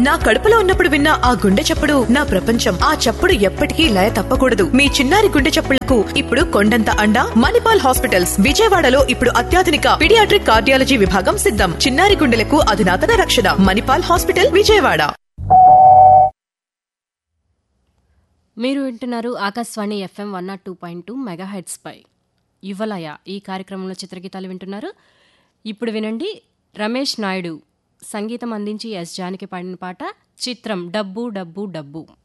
నా కడుపులో ఉన్నప్పుడు విన్న ఆ గుండె చప్పుడు నా ప్రపంచం ఆ చప్పుడు ఎప్పటికీ లయ తప్పకూడదు మీ చిన్నారి గుండె చప్పుళ్లకు ఇప్పుడు కొండంత అండ మణిపాల్ హాస్పిటల్స్ విజయవాడలో ఇప్పుడు అత్యాధునిక పిడియాట్రిక్ కార్డియాలజీ విభాగం సిద్ధం చిన్నారి గుండెలకు అధునాతన రక్షణ మణిపాల్ హాస్పిటల్ విజయవాడ మీరు వింటున్నారు Akashvani FM one naught two point two megahertz పై యువలయ ఈ కార్యక్రమంలో చిత్రగీతాలు వింటున్నారు ఇప్పుడు వినండి రమేష్ నాయుడు సంగీతం అందించి ఎస్ జానికి పాడిన పాట చిత్రం డబ్బు డబ్బు డబ్బు